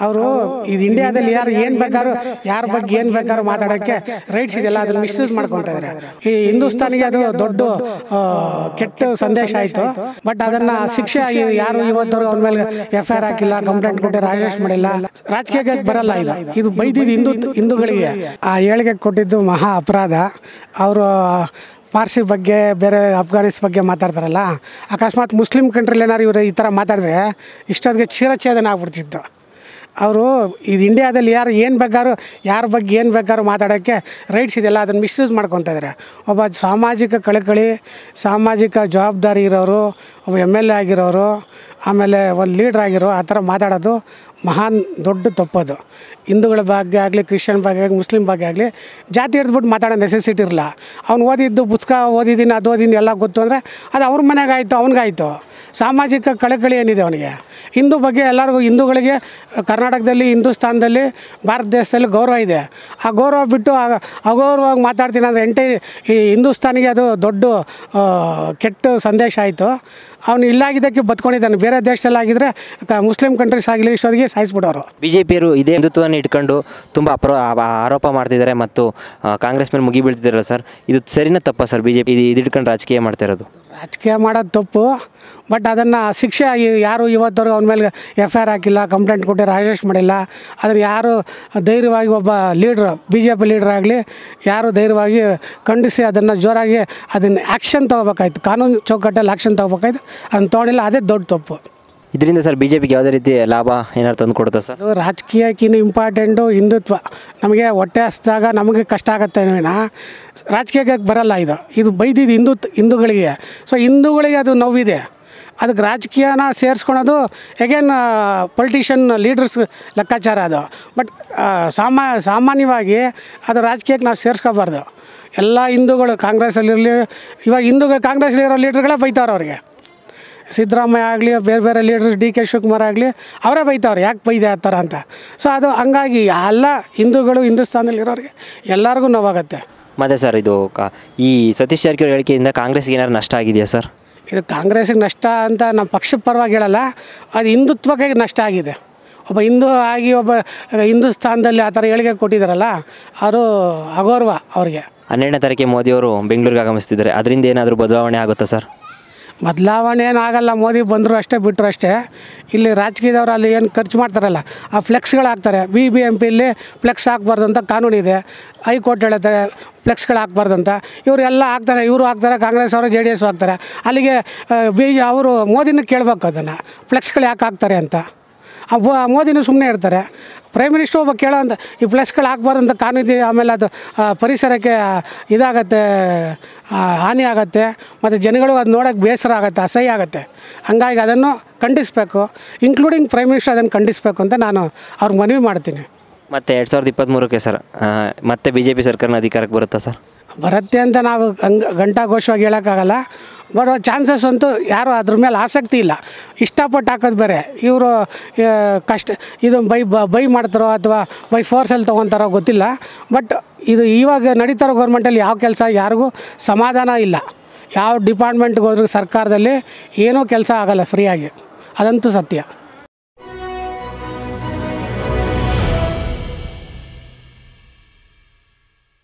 ಅವರು ಇದು ಇಂಡಿಯಾದಲ್ಲಿ ಯಾರು ಏನು ಬೇಕಾದ್ರೂ ಯಾರ ಬಗ್ಗೆ ಏನು ಬೇಕಾದ್ರೂ ಮಾತಾಡೋಕ್ಕೆ ರೈಟ್ಸ್ ಇದೆಯಲ್ಲ ಅದನ್ನು ಮಿಸ್ಯೂಸ್ ಮಾಡ್ಕೊತಾ ಇದ್ದಾರೆ ಈ ಹಿಂದೂಸ್ತಾನಿಗೆ ಅದು ದೊಡ್ಡ ಆ, ಕೆಟ್ಟ ಸಂದೇಶ ಆಯಿತು ಬಟ್ ಅದನ್ನು ಶಿಕ್ಷೆ ಆಗಿ ಯಾರು ಇವತ್ತವರು ಅವನ ಮೇಲೆ ಎಫ್ ಐ ಆರ್ ಹಾಕಿಲ್ಲ ಕಂಪ್ಲೇಂಟ್ ಕೊಟ್ಟು ರಾಜೇಶ್ ಮಾಡಿಲ್ಲ ರಾಜಕೀಯಕ್ಕೆ ಬರಲ್ಲ ಇದು ಇದು ಬೈದಿದ್ದು ಹಿಂದೂ ಹಿಂದೂಗಳಿಗೆ ಆ ಹೇಳಿಕೆ ಕೊಟ್ಟಿದ್ದು ಮಹಾ ಅಪರಾಧ ಅವರು ಪಾರ್ಸಿ ಬಗ್ಗೆ ಬೇರೆ ಅಫ್ಘಾನಿಸ್ ಬಗ್ಗೆ ಮಾತಾಡ್ತಾರಲ್ಲ ಅಕಸ್ಮಾತ್ ಮುಸ್ಲಿಂ ಕಂಟ್ರಿಲಿ ಏನಾರು ಇವರು ಈ ಥರ ಮಾತಾಡಿದ್ರೆ ಇಷ್ಟೊತ್ತಿಗೆ ಕ್ಷೀರಛೇದನ ಆಗ್ಬಿಡ್ತಿತ್ತು ಅವರು ಇದು ಇಂಡಿಯಾದಲ್ಲಿ ಯಾರು ಏನು ಬೇಕಾದ್ರೂ ಯಾರ ಬಗ್ಗೆ ಏನು ಬೇಕಾದ್ರೂ ಮಾತಾಡೋಕ್ಕೆ ರೈಟ್ಸ್ ಇದೆಯಲ್ಲ ಅದನ್ನು ಮಿಸ್ಯೂಸ್ ಮಾಡ್ಕೊತಾ ಇದ್ದಾರೆ ಒಬ್ಬ ಸಾಮಾಜಿಕ ಕಳಕಳಿ ಸಾಮಾಜಿಕ ಜವಾಬ್ದಾರಿ ಇರೋರು ಒಬ್ಬ ಎಮ್ ಎಲ್ ಎ ಆಗಿರೋರು ಆಮೇಲೆ ಒಂದು ಲೀಡ್ರ್ ಆಗಿರೋ ಆ ಥರ ಮಾತಾಡೋದು ಮಹಾನ್ ದೊಡ್ಡ ತಪ್ಪದು ಹಿಂದೂಗಳ ಬಗ್ಗೆ ಆಗಲಿ ಕ್ರಿಶ್ಚಿಯನ್ ಬಗ್ಗೆ ಆಗಲಿ ಮುಸ್ಲಿಂ ಬಗ್ಗೆ ಆಗಲಿ ಜಾತಿ ಹಿಡಿದ್ಬಿಟ್ಟು ಮಾತಾಡೋ ನೆಸೆಸಿಟಿ ಇರಲ್ಲ ಅವ್ನು ಓದಿದ್ದು ಪುಸ್ತಕ ಓದಿದ್ದೀನಿ ಅದು ಓದಿದ್ದೀನಿ ಎಲ್ಲ ಗೊತ್ತು ಅಂದರೆ ಅದು ಅವ್ರ ಮನೆಗಾಯಿತು ಅವ್ನಿಗಾಯಿತು ಸಾಮಾಜಿಕ ಕಳಕಳಿ ಏನಿದೆ ಅವನಿಗೆ ಹಿಂದೂ ಬಗ್ಗೆ ಎಲ್ಲರಿಗೂ ಹಿಂದೂಗಳಿಗೆ ಕರ್ನಾಟಕದಲ್ಲಿ ಹಿಂದೂಸ್ತಾನದಲ್ಲಿ ಭಾರತ ದೇಶದಲ್ಲಿ ಗೌರವ ಇದೆ ಆ ಗೌರವ ಬಿಟ್ಟು ಆ- ಅಗೌರವವಾಗಿ ಮಾತಾಡ್ತೀನಿ ಅಂದರೆ ಎಂಟೈ ಈ ಹಿಂದೂಸ್ತಾನಿಗೆ ಅದು ದೊಡ್ಡ ಆ, ಕೆಟ್ಟ ಸಂದೇಶ ಆಯಿತು ಅವನು ಇಲ್ಲಾಗಿದ್ದಕ್ಕೆ ಬದ್ಕೊಂಡಿದ್ದಾನೆ ಬೇರೆ ದೇಶದಲ್ಲಿ ಆಗಿದ್ರೆ ಕ ಮುಸ್ಲಿಂ ಕಂಟ್ರೀಸ್ ಆಗಲಿ ಇಷ್ಟೊತ್ತಿಗೆ ಸಾಯಿಸ್ಬಿಡೋರು ಬಿಜೆಪಿಯರು ಇದೇ ಹಿಂದುತ್ವವನ್ನು ಇಟ್ಕೊಂಡು ತುಂಬ ಅಪ್ರೋ ಆ- ಆರೋಪ ಮಾಡ್ತಿದ್ದಾರೆ ಮತ್ತು ಆ, ಕಾಂಗ್ರೆಸ್ ಮೇಲೆ ಮುಗಿ ಬೀಳ್ತಿದ್ದಾರಲ್ಲ ಸರ್ ಇದು ಸರಿನಾ ತಪ್ಪ ಸರ್ ಬಿಜೆಪಿ ಇದು ಇದಿಟ್ಕೊಂಡು ರಾಜಕೀಯ ಮಾಡ್ತಾ ಇರೋದು ರಾಜಕೀಯ ಮಾಡೋದು ತಪ್ಪು ಬಟ್ ಅದನ್ನು ಶಿಕ್ಷೆ ಆಗಿ ಯಾರು ಇವತ್ತವರೆಗೂ ಅವನ ಮೇಲೆ ಎಫ್ ಐ ಆರ್ ಹಾಕಿಲ್ಲ ಕಂಪ್ಲೇಂಟ್ ಕೊಟ್ಟು ರಾಜೇಶ್ ಮಾಡಿಲ್ಲ ಅದನ್ನು ಯಾರು ಧೈರ್ಯವಾಗಿ ಒಬ್ಬ leader B J P leader ಆಗಲಿ ಯಾರು ಧೈರ್ಯವಾಗಿ ಖಂಡಿಸಿ ಅದನ್ನು ಜೋರಾಗಿ ಅದನ್ನು ಆ್ಯಕ್ಷನ್ ತೊಗೋಬೇಕಾಯ್ತು ಕಾನೂನು ಚೌಕಟ್ಟಲ್ಲಿ ಆ್ಯಕ್ಷನ್ ತೊಗೋಬೇಕಾಯ್ತು ಅದನ್ನು ತೊಗೊಂಡಿಲ್ಲ ಅದೇ ದೊಡ್ಡ ತಪ್ಪು ಇದರಿಂದ ಸರ್ ಬಿಜೆಪಿಗೆ ಯಾವುದೇ ರೀತಿ ಲಾಭ ಏನಾದ್ರು ತಂದು ಕೊಡುತ್ತಾ ಸರ್ ಅದು ರಾಜಕೀಯಕ್ಕಿಂತ ಇಂಪಾರ್ಟೆಂಟು ಹಿಂದುತ್ವ ನಮಗೆ ಹೊಟ್ಟೆ ಹಸ್ದಾಗ ನಮಗೆ ಕಷ್ಟ ಆಗುತ್ತೆ ವಿನ ರಾಜಕೀಯಕ್ಕೆ ಬರಲ್ಲ ಇದು ಇದು ಬೈದಿದ್ದು ಹಿಂದೂ ಹಿಂದೂಗಳಿಗೆ ಸೊ ಹಿಂದೂಗಳಿಗೆ ಅದು ನೋವಿದೆ ಅದಕ್ಕೆ ರಾಜಕೀಯನ ಸೇರಿಸ್ಕೊಳೋದು ಎಗೇನ್ ಪೊಲಿಟಿಷಿಯನ್ ಲೀಡರ್ಸ್ ಲೆಕ್ಕಾಚಾರ ಅದು ಬಟ್ ಸಾಮಾ ಸಾಮಾನ್ಯವಾಗಿ ಅದು ರಾಜಕೀಯಕ್ಕೆ ನಾವು ಸೇರಿಸ್ಕೋಬಾರ್ದು ಎಲ್ಲ ಹಿಂದೂಗಳು ಕಾಂಗ್ರೆಸ್ಸಲ್ಲಿರಲಿ ಇವಾಗ ಹಿಂದೂಗಳು ಕಾಂಗ್ರೆಸ್ಸಲ್ಲಿರೋ ಲೀಡರ್ಗಳೇ ಬೈತಾವ್ರೆ ಅವ್ರಿಗೆ ಸಿದ್ದರಾಮಯ್ಯ ಆಗಲಿ ಬೇರೆ ಬೇರೆ ಲೀಡರ್ಸ್ ಡಿ ಕೆ ಶಿವಕುಮಾರ್ ಆಗಲಿ ಅವರೇ ಬೈತಾವ್ರೆ ಯಾಕೆ ಬೈದೆ ಆ ಥರ ಅಂತ ಸೊ ಅದು ಹಂಗಾಗಿ ಎಲ್ಲ ಹಿಂದೂಗಳು ಹಿಂದೂಸ್ತಾನದಲ್ಲಿರೋರಿಗೆ ಎಲ್ಲರಿಗೂ ನೋವಾಗತ್ತೆ ಮತ್ತೆ ಸರ್ ಇದು ಕಾ ಈ ಸತೀಶ್ ಜಾರಕಿಹೊಳಿ ಹೇಳಿಕೆಯಿಂದ ಕಾಂಗ್ರೆಸ್ಗೆ ಏನಾದ್ರು ನಷ್ಟ ಆಗಿದೆಯಾ ಸರ್ ಇದು ಕಾಂಗ್ರೆಸ್ಸಿಗೆ ನಷ್ಟ ಅಂತ ನಮ್ಮ ಪಕ್ಷದ ಪರವಾಗಿ ಹೇಳಲ್ಲ ಅದು ಹಿಂದುತ್ವಕ್ಕೆ ನಷ್ಟ ಆಗಿದೆ ಒಬ್ಬ ಹಿಂದೂ ಆಗಿ ಒಬ್ಬ ಹಿಂದೂಸ್ತಾನದಲ್ಲಿ ಆ ಥರ ಹೇಳಿಕೆ ಕೊಟ್ಟಿದ್ದಾರಲ್ಲ ಅದು ಅಗೌರವ ಅವ್ರಿಗೆ ಹನ್ನೆರಡನೇ ತಾರೀಕಿಗೆ ಮೋದಿಯವರು ಬೆಂಗಳೂರಿಗೆ ಆಗಮಿಸ್ತಿದ್ದಾರೆ ಅದರಿಂದ ಏನಾದರೂ ಬದಲಾವಣೆ ಆಗುತ್ತಾ ಸರ್ ಬದಲಾವಣೆ ಏನು ಆಗಲ್ಲ ಮೋದಿ ಬಂದರು ಅಷ್ಟೇ ಬಿಟ್ಟರು ಅಷ್ಟೇ ಇಲ್ಲಿ ರಾಜಕೀಯದವ್ರು ಅಲ್ಲಿ ಏನು ಖರ್ಚು ಮಾಡ್ತಾರಲ್ಲ ಆ ಫ್ಲೆಕ್ಸ್ಗಳು ಹಾಕ್ತಾರೆ ಬಿ ಬಿ ಎಂ ಪಿಲಿ ಫ್ಲೆಕ್ಸ್ ಹಾಕ್ಬಾರ್ದು ಅಂತ ಕಾನೂನಿದೆ ಹೈಕೋರ್ಟ್ ಹೇಳುತ್ತೆ ಫ್ಲೆಕ್ಸ್ಗಳು ಹಾಕ್ಬಾರ್ದು ಅಂತ ಇವರು ಎಲ್ಲ ಹಾಕ್ತಾರೆ ಇವರು ಹಾಕ್ತಾರೆ ಕಾಂಗ್ರೆಸ್ ಅವರು ಜೆ ಡಿ ಎಸ್ ಹಾಕ್ತಾರೆ ಅಲ್ಲಿಗೆ ಬಿ ಅವರು ಮೋದಿನ ಕೇಳಬೇಕು ಅದನ್ನು ಫ್ಲೆಕ್ಸ್ಗಳು ಯಾಕೆ ಹಾಕ್ತಾರೆ ಅಂತ ಆ ಬ- ಮೋದಿನೂ ಸುಮ್ಮನೆ ಇರ್ತಾರೆ ಪ್ರೈಮ್ ಮಿನಿಸ್ಟರ್ ಒಬ್ಬ ಕೇಳೋ ಅಂತ ಈ ಫ್ಲೆಕ್ಸ್ಗಳು ಹಾಕ್ಬಾರ್ದು ಅಂತ ಕಾನೂನು ಇದೆ ಆಮೇಲೆ ಅದು ಆ, ಪರಿಸರಕ್ಕೆ ಆ, ಇದಾಗತ್ತೆ ಆ, ಹಾನಿ ಆಗುತ್ತೆ ಮತ್ತು ಜನಗಳು ಅದು ನೋಡೋಕ್ಕೆ ಬೇಸರ ಆಗುತ್ತೆ ಅಸಹ್ಯ ಆಗುತ್ತೆ ಹಂಗಾಗಿ ಅದನ್ನು ಖಂಡಿಸಬೇಕು ಇನ್ಕ್ಲೂಡಿಂಗ್ ಪ್ರೈಮ್ ಮಿನಿಸ್ಟರ್ ಅದನ್ನು ಖಂಡಿಸಬೇಕು ಅಂತ ನಾನು ಅವ್ರಿಗೆ ಮನವಿ ಮಾಡ್ತೀನಿ ಮತ್ತು ಎರಡು ಸಾವಿರದ ಇಪ್ಪತ್ತ್ಮೂರಕ್ಕೆ ಸರ್ ಆ, ಮತ್ತೆ ಬಿ ಜೆ ಪಿ ಸರ್ಕಾರನ ಅಧಿಕಾರಕ್ಕೆ ಬರುತ್ತಾ ಸರ್ ಬರುತ್ತೆ ಅಂತ ನಾವು ಹಂಗ್ ಘಂಟಾಘೋಷವಾಗಿ ಹೇಳೋಕ್ಕಾಗಲ್ಲ ಬರೋ ಚಾನ್ಸಸ್ ಅಂತೂ ಯಾರು ಅದ್ರ ಮೇಲೆ ಆಸಕ್ತಿ ಇಲ್ಲ ಇಷ್ಟಪಟ್ಟು ಹಾಕೋದು ಬೇರೆ ಇವರು ಕಷ್ಟ ಇದು ಬೈ ಬ- ಬೈ ಮಾಡ್ತಾರೋ ಅಥವಾ ಬೈ ಫೋರ್ಸಲ್ಲಿ ತೊಗೊತಾರೋ ಗೊತ್ತಿಲ್ಲ ಬಟ್ ಇದು ಇವಾಗ ನಡೀತಾರೋ ಗೌರ್ಮೆಂಟಲ್ಲಿ ಯಾವ ಕೆಲಸ ಯಾರಿಗೂ ಸಮಾಧಾನ ಇಲ್ಲ ಯಾವ ಡಿಪಾರ್ಟ್ಮೆಂಟ್ಗೆ ಹೋದ್ರೂ ಸರ್ಕಾರದಲ್ಲಿ ಏನೂ ಕೆಲಸ ಆಗಲ್ಲ ಫ್ರೀಯಾಗಿ ಅದಂತೂ ಸತ್ಯ